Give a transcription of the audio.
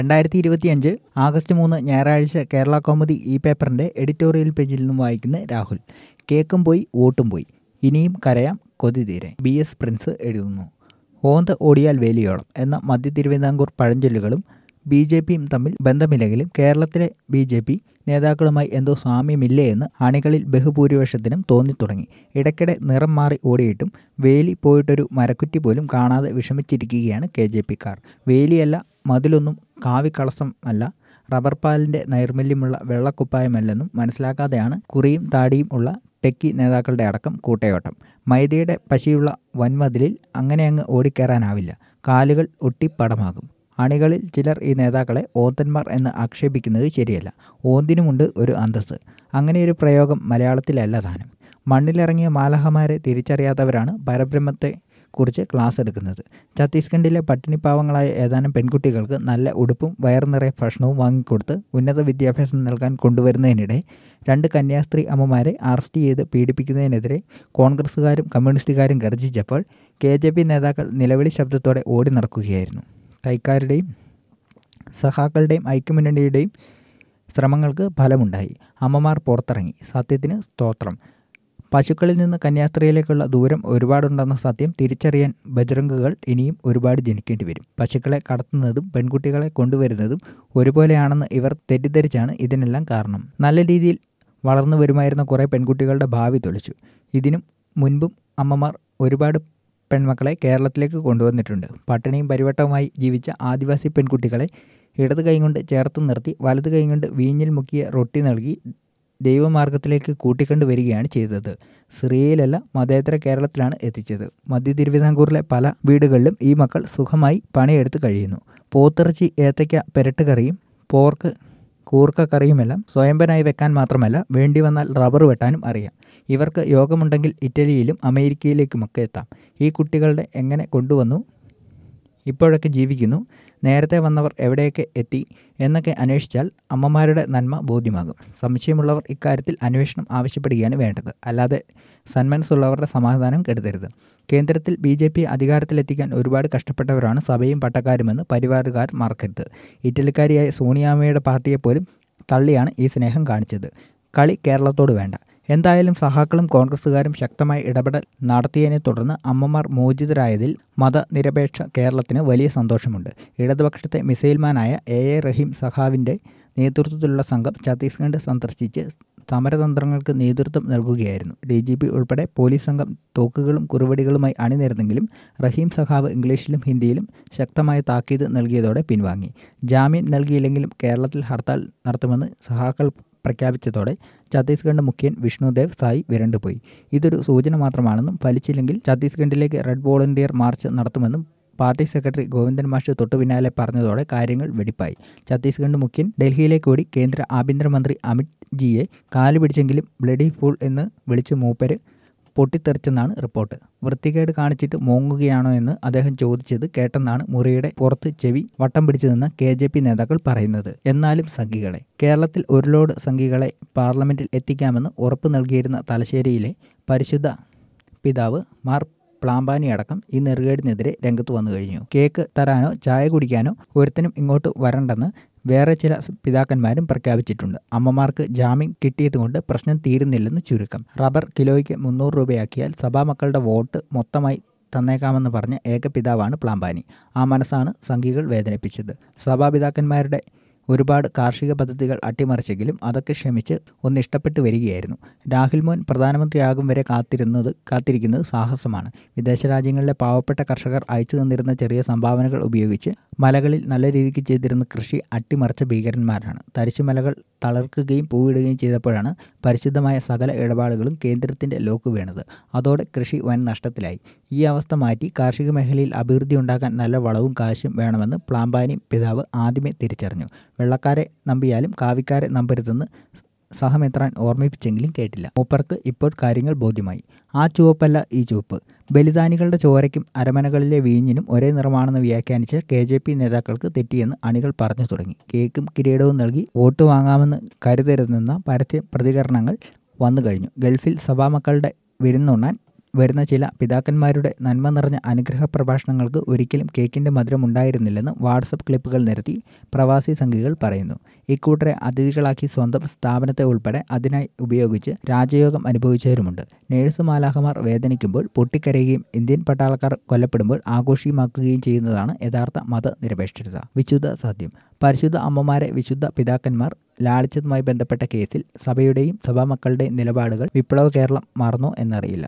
രണ്ടായിരത്തി ഇരുപത്തിയഞ്ച് ആഗസ്റ്റ് മൂന്ന് ഞായറാഴ്ച കേരള കോമഡി ഈ പേപ്പറിൻ്റെ എഡിറ്റോറിയൽ പേജിൽ നിന്നും വായിക്കുന്ന രാഹുൽ കേക്കും പോയി വോട്ടും പോയി ഇനിയും കരയാം കൊതി തീരെ ബി എസ് പ്രിൻസ് എഴുതുന്നു ഓന്ത് ഓടിയാൽ വേലിയോളം എന്ന മധ്യ തിരുവിതാംകൂർ പഴഞ്ചൊല്ലുകളും ബി ജെ പിയും തമ്മിൽ ബന്ധമില്ലെങ്കിലും കേരളത്തിലെ ബി ജെ പി നേതാക്കളുമായി എന്തോ സാമ്യമില്ലേ എന്ന് അണികളിൽ ബഹുഭൂരിപക്ഷത്തിനും തോന്നിത്തുടങ്ങി ഇടയ്ക്കിടെ നിറം മാറി ഓടിയിട്ടും വേലി പോയിട്ടൊരു മരക്കുറ്റി പോലും കാണാതെ വിഷമിച്ചിരിക്കുകയാണ് കെ ജെ പിക്കാർ വേലിയല്ല മതിലൊന്നും കാവിക്കളസമല്ല റബ്ബർ പാലിൻ്റെ നൈർമല്യമുള്ള വെള്ളക്കുപ്പായമല്ലെന്നും മനസ്സിലാക്കാതെയാണ് കുറിയും താടിയും ഉള്ള ടെക്കി നേതാക്കളുടെ അടക്കം കൂട്ടയോട്ടം മൈദയുടെ പശിയുള്ള വൻമതിലിൽ അങ്ങനെ അങ്ങ് ഓടിക്കയറാനാവില്ല കാലുകൾ ഒട്ടിപ്പടമാകും അണികളിൽ ചിലർ ഈ നേതാക്കളെ ഓന്തന്മാർ എന്ന് ആക്ഷേപിക്കുന്നത് ശരിയല്ല ഓന്തിനുമുണ്ട് ഒരു അന്തസ്സ് അങ്ങനെയൊരു പ്രയോഗം മലയാളത്തിലല്ല താനും മണ്ണിലിറങ്ങിയ മാലഹമാരെ തിരിച്ചറിയാത്തവരാണ് പരബ്രഹ്മത്തെ കുറിച്ച് ക്ലാസ് എടുക്കുന്നത് ഛത്തീസ്ഗഡിലെ പട്ടിണിപ്പാവങ്ങളായ ഏതാനും പെൺകുട്ടികൾക്ക് നല്ല ഉടുപ്പും വയറു നിറയെ ഭക്ഷണവും വാങ്ങിക്കൊടുത്ത് ഉന്നത വിദ്യാഭ്യാസം നൽകാൻ കൊണ്ടുവരുന്നതിനിടെ രണ്ട് കന്യാസ്ത്രീ അമ്മമാരെ അറസ്റ്റ് ചെയ്ത് പീഡിപ്പിക്കുന്നതിനെതിരെ കോൺഗ്രസ്സുകാരും കമ്മ്യൂണിസ്റ്റുകാരും ഗർജിച്ചപ്പോൾ കെ ജെ പി നേതാക്കൾ നിലവിളി ശബ്ദത്തോടെ ഓടി നടക്കുകയായിരുന്നു കൈക്കാരുടെയും സഹാക്കളുടെയും ഐക്യമുന്നണിയുടെയും ശ്രമങ്ങൾക്ക് ഫലമുണ്ടായി അമ്മമാർ പുറത്തിറങ്ങി സത്യത്തിന് സ്തോത്രം പശുക്കളിൽ നിന്ന് കന്യാസ്ത്രീയിലേക്കുള്ള ദൂരം ഒരുപാടുണ്ടെന്ന സത്യം തിരിച്ചറിയാൻ ബജറംഗുകൾ ഇനിയും ഒരുപാട് ജനിക്കേണ്ടി വരും പശുക്കളെ കടത്തുന്നതും പെൺകുട്ടികളെ കൊണ്ടുവരുന്നതും ഒരുപോലെയാണെന്ന് ഇവർ തെറ്റിദ്ധരിച്ചാണ് ഇതിനെല്ലാം കാരണം നല്ല രീതിയിൽ വളർന്നു വരുമായിരുന്ന കുറേ പെൺകുട്ടികളുടെ ഭാവി തൊളിച്ചു ഇതിനും മുൻപും അമ്മമാർ ഒരുപാട് പെൺമക്കളെ കേരളത്തിലേക്ക് കൊണ്ടുവന്നിട്ടുണ്ട് പട്ടിണിയും പരിവട്ടവുമായി ജീവിച്ച ആദിവാസി പെൺകുട്ടികളെ ഇടത് കൈകൊണ്ട് ചേർത്ത് നിർത്തി വലത് കൈകൊണ്ട് വീഞ്ഞിൽ മുക്കിയ റൊട്ടി നൽകി ദൈവമാർഗത്തിലേക്ക് കൂട്ടിക്കൊണ്ടു വരികയാണ് ചെയ്തത് സിറിയയിലല്ല മതേതര കേരളത്തിലാണ് എത്തിച്ചത് മധ്യ തിരുവിതാംകൂറിലെ പല വീടുകളിലും ഈ മക്കൾ സുഖമായി പണിയെടുത്ത് കഴിയുന്നു പോത്തിറച്ചി ഏത്തയ്ക്ക പെരട്ടുകറിയും പോർക്ക് കൂർക്ക കറിയുമെല്ലാം സ്വയംഭനായി വെക്കാൻ മാത്രമല്ല വേണ്ടി വന്നാൽ റബ്ബർ വെട്ടാനും അറിയാം ഇവർക്ക് യോഗമുണ്ടെങ്കിൽ ഇറ്റലിയിലും അമേരിക്കയിലേക്കുമൊക്കെ എത്താം ഈ കുട്ടികളുടെ എങ്ങനെ കൊണ്ടുവന്നു ഇപ്പോഴൊക്കെ ജീവിക്കുന്നു നേരത്തെ വന്നവർ എവിടെയൊക്കെ എത്തി എന്നൊക്കെ അന്വേഷിച്ചാൽ അമ്മമാരുടെ നന്മ ബോധ്യമാകും സംശയമുള്ളവർ ഇക്കാര്യത്തിൽ അന്വേഷണം ആവശ്യപ്പെടുകയാണ് വേണ്ടത് അല്ലാതെ സന്മനസ്സുള്ളവരുടെ സമാധാനം കെടുത്തരുത് കേന്ദ്രത്തിൽ ബി ജെ പി അധികാരത്തിലെത്തിക്കാൻ ഒരുപാട് കഷ്ടപ്പെട്ടവരാണ് സഭയും പട്ടക്കാരുമെന്ന് പരിവാറുകാർ മറക്കരുത് ഇറ്റലിക്കാരിയായ സോണിയാമ്മയുടെ പാർട്ടിയെപ്പോലും തള്ളിയാണ് ഈ സ്നേഹം കാണിച്ചത് കളി കേരളത്തോട് വേണ്ട എന്തായാലും സഹാക്കളും കോൺഗ്രസ്സുകാരും ശക്തമായി ഇടപെടൽ നടത്തിയതിനെ തുടർന്ന് അമ്മമാർ മോചിതരായതിൽ മതനിരപേക്ഷ കേരളത്തിന് വലിയ സന്തോഷമുണ്ട് ഇടതുപക്ഷത്തെ മിസൈൽമാനായ എ എ റഹീം സഖാവിൻ്റെ നേതൃത്വത്തിലുള്ള സംഘം ഛത്തീസ്ഗഡ് സന്ദർശിച്ച് സമരതന്ത്രങ്ങൾക്ക് നേതൃത്വം നൽകുകയായിരുന്നു ഡി ജി പി ഉൾപ്പെടെ പോലീസ് സംഘം തോക്കുകളും കുറുവടികളുമായി അണിനിരന്നെങ്കിലും റഹീം സഖാവ് ഇംഗ്ലീഷിലും ഹിന്ദിയിലും ശക്തമായ താക്കീത് നൽകിയതോടെ പിൻവാങ്ങി ജാമ്യം നൽകിയില്ലെങ്കിലും കേരളത്തിൽ ഹർത്താൽ നടത്തുമെന്ന് സഹാക്കൾ പ്രഖ്യാപിച്ചതോടെ ഛത്തീസ്ഗഡ് മുഖ്യൻ വിഷ്ണുദേവ് സായി വിരണ്ടുപോയി ഇതൊരു സൂചന മാത്രമാണെന്നും ഫലിച്ചില്ലെങ്കിൽ ഛത്തീസ്ഗഡിലേക്ക് റെഡ് വോളണ്ടിയർ മാർച്ച് നടത്തുമെന്നും പാർട്ടി സെക്രട്ടറി ഗോവിന്ദൻ മാഷ് തൊട്ടു പിന്നാലെ പറഞ്ഞതോടെ കാര്യങ്ങൾ വെടിപ്പായി ഛത്തീസ്ഗഡ് മുഖ്യൻ ഡൽഹിയിലേക്ക് ഓടി കേന്ദ്ര ആഭ്യന്തരമന്ത്രി അമിത് ജിയെ കാല് പിടിച്ചെങ്കിലും ബ്ലഡി ഫുൾ എന്ന് വിളിച്ച് മൂപ്പര് പൊട്ടിത്തെറിച്ചെന്നാണ് റിപ്പോർട്ട് വൃത്തികേട് കാണിച്ചിട്ട് മോങ്ങുകയാണോ എന്ന് അദ്ദേഹം ചോദിച്ചത് കേട്ടെന്നാണ് മുറിയുടെ പുറത്ത് ചെവി വട്ടം പിടിച്ചതെന്ന് കെ ജെ പി നേതാക്കൾ പറയുന്നത് എന്നാലും സംഘികളെ കേരളത്തിൽ ഒരു ലോഡ് സംഘികളെ പാർലമെന്റിൽ എത്തിക്കാമെന്ന് ഉറപ്പ് നൽകിയിരുന്ന തലശ്ശേരിയിലെ പരിശുദ്ധ പിതാവ് മാർ പ്ലാമ്പാനി അടക്കം ഈ നെറുകേടിനെതിരെ രംഗത്ത് വന്നു കഴിഞ്ഞു കേക്ക് തരാനോ ചായ കുടിക്കാനോ ഒരുത്തനും ഇങ്ങോട്ട് വരണ്ടെന്ന് വേറെ ചില പിതാക്കന്മാരും പ്രഖ്യാപിച്ചിട്ടുണ്ട് അമ്മമാർക്ക് ജാമ്യം കിട്ടിയതുകൊണ്ട് പ്രശ്നം തീരുന്നില്ലെന്ന് ചുരുക്കം റബ്ബർ കിലോയ്ക്ക് മുന്നൂറ് രൂപയാക്കിയാൽ സഭാമക്കളുടെ വോട്ട് മൊത്തമായി തന്നേക്കാമെന്ന് പറഞ്ഞ ഏക പിതാവാണ് പ്ലാമ്പാനി ആ മനസ്സാണ് സംഘികൾ വേദനിപ്പിച്ചത് സഭാപിതാക്കന്മാരുടെ ഒരുപാട് കാർഷിക പദ്ധതികൾ അട്ടിമറിച്ചെങ്കിലും അതൊക്കെ ക്ഷമിച്ച് ഒന്ന് ഇഷ്ടപ്പെട്ടു വരികയായിരുന്നു രാഹുൽ മോൻ പ്രധാനമന്ത്രിയാകും വരെ കാത്തിരുന്നത് കാത്തിരിക്കുന്നത് സാഹസമാണ് വിദേശ രാജ്യങ്ങളിലെ പാവപ്പെട്ട കർഷകർ അയച്ചു തന്നിരുന്ന ചെറിയ സംഭാവനകൾ ഉപയോഗിച്ച് മലകളിൽ നല്ല രീതിക്ക് ചെയ്തിരുന്ന കൃഷി അട്ടിമറിച്ച ഭീകരന്മാരാണ് തരിശുമലകൾ തളർക്കുകയും പൂവിടുകയും ചെയ്തപ്പോഴാണ് പരിശുദ്ധമായ സകല ഇടപാടുകളും കേന്ദ്രത്തിൻ്റെ ലോക്ക് വീണത് അതോടെ കൃഷി വൻ നഷ്ടത്തിലായി ഈ അവസ്ഥ മാറ്റി കാർഷിക മേഖലയിൽ അഭിവൃദ്ധി ഉണ്ടാക്കാൻ നല്ല വളവും കാശും വേണമെന്ന് പ്ലാമ്പാനി പിതാവ് ആദ്യമേ തിരിച്ചറിഞ്ഞു വെള്ളക്കാരെ നമ്പിയാലും കാവിക്കാരെ നമ്പരുതെന്ന് സഹമെത്രാൻ ഓർമ്മിപ്പിച്ചെങ്കിലും കേട്ടില്ല മൂപ്പർക്ക് ഇപ്പോൾ കാര്യങ്ങൾ ബോധ്യമായി ആ ചുവപ്പല്ല ഈ ചുവപ്പ് ബലിദാനികളുടെ ചോരയ്ക്കും അരമനകളിലെ വീഞ്ഞിനും ഒരേ നിറമാണെന്ന് വ്യാഖ്യാനിച്ച് കെ ജെ പി നേതാക്കൾക്ക് തെറ്റിയെന്ന് അണികൾ പറഞ്ഞു തുടങ്ങി കേക്കും കിരീടവും നൽകി വോട്ട് വാങ്ങാമെന്ന് കരുതരുതെന്ന പരസ്യ പ്രതികരണങ്ങൾ വന്നു കഴിഞ്ഞു ഗൾഫിൽ സഭാമക്കളുടെ വിരുന്നുണ്ണാൻ വരുന്ന ചില പിതാക്കന്മാരുടെ നന്മ നിറഞ്ഞ അനുഗ്രഹ പ്രഭാഷണങ്ങൾക്ക് ഒരിക്കലും കേക്കിൻ്റെ മധുരം ഉണ്ടായിരുന്നില്ലെന്ന് വാട്സപ്പ് ക്ലിപ്പുകൾ നിരത്തി പ്രവാസി സംഘികൾ പറയുന്നു ഇക്കൂട്ടരെ അതിഥികളാക്കി സ്വന്തം സ്ഥാപനത്തെ ഉൾപ്പെടെ അതിനായി ഉപയോഗിച്ച് രാജയോഗം അനുഭവിച്ചവരുമുണ്ട് നേഴ്സ് മാലാഹമാർ വേദനിക്കുമ്പോൾ പൊട്ടിക്കരയുകയും ഇന്ത്യൻ പട്ടാളക്കാർ കൊല്ലപ്പെടുമ്പോൾ ആഘോഷികമാക്കുകയും ചെയ്യുന്നതാണ് യഥാർത്ഥ മതനിരപേക്ഷത വിശുദ്ധ സാധ്യം പരിശുദ്ധ അമ്മമാരെ വിശുദ്ധ പിതാക്കന്മാർ ലാളിച്ചതുമായി ബന്ധപ്പെട്ട കേസിൽ സഭയുടെയും സഭാമക്കളുടെയും നിലപാടുകൾ വിപ്ലവ കേരളം മറന്നോ എന്നറിയില്ല